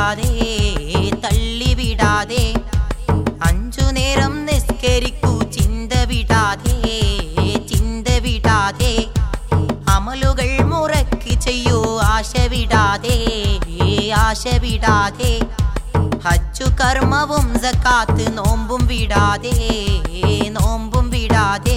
വിടാതെ തള്ളിവിടാതെ അഞ്ചു നേരം നിസ്കരിക്കൂ ചിന്ത വിടാതെ ചിന്ത വിടാതെ അമലുകൾ മുറക്ക് ചെയ്യൂ ആശ വിടാതെ ആശ വിടാതെ ഹജ്ജു കർമ്മവും സക്കാത്ത് നോമ്പും വിടാതെ നോമ്പും വിടാതെ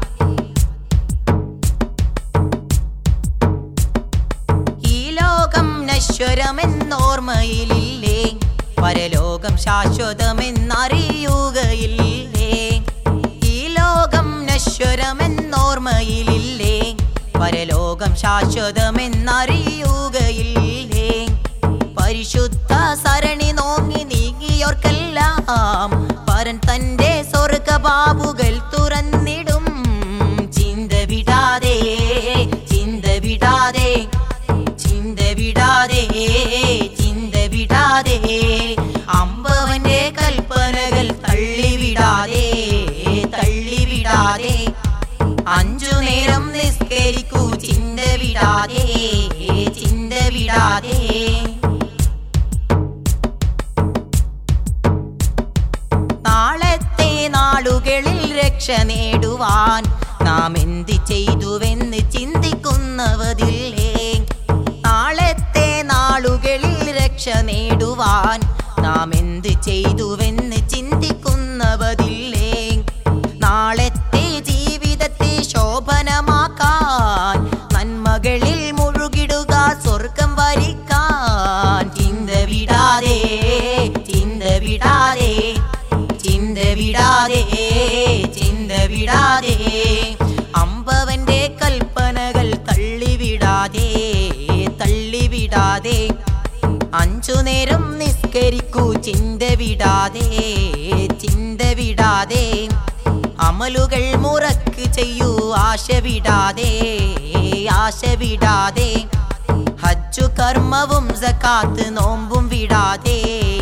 ഈ ലോകം നശ്വരമെന്നോർമ്മയിലില്ലേ പരലോകം ശാശ്വതമെന്നറിയുകയില്ലേ ഈ ലോകം നശ്വരമെന്നോർമ്മയിലില്ലേ പരലോകം ശാശ്വതമെന്നറിയുകയില്ലേ പരിശുദ്ധ സരണി നോങ്ങി നീങ്ങിയോർക്കെല്ലാം പരൻ തന്റെ സ്വർഗബാബുകൾ തുറന്നിടും ചിന്ത വിടാതെ ചിന്ത വിടാതെ ചിന്ത വിടാതെ ചിന്ത വിടാതെ അമ്പവന്റെ കൽപ്പനകൾ തള്ളിവിടാതെ തള്ളിവിടാതെ അഞ്ചു നേരം നിസ്കരിക്കൂ ചിന്ത വിടാതെ ചിന്ത വിടാതെ നാളത്തെ നാളുകളിൽ രക്ഷ നേടുവാൻ നാം എന്ത് ചെയ്തുവെന്ന് ചിന്തിക്കുന്നവതില്ലേ നാളത്തെ നാളുകളിൽ രക്ഷ നേടുവാൻ നാം എന്ത് ചെയ്തുവെന്ന് ചിന്തിക്കുന്നവതില്ലേ നാളത്തെ ജീവിതത്തെ ശോഭനമാക്കാൻ നന്മകളിൽ മുഴുകിടുക സ്വർഗം വരിക്കാൻ ചിന്ത വിടാതെ ചിന്ത വിടാതെ ചിന്ത വിടാതെ ചിന്ത വിടാതെ അമ്പവന്റെ കൽപ്പനകൾ തള്ളിവിടാതെ തള്ളിവിടാതെ അഞ്ചു നേരം നിസ്കരിക്കൂ ചിന്ത വിടാതെ ചിന്ത വിടാതെ അമലുകൾ മുറക്ക് ചെയ്യൂ ആശ വിടാതെ ആശ വിടാതെ ഹജ്ജു കർമ്മവും സക്കാത്ത് നോമ്പും വിടാതെ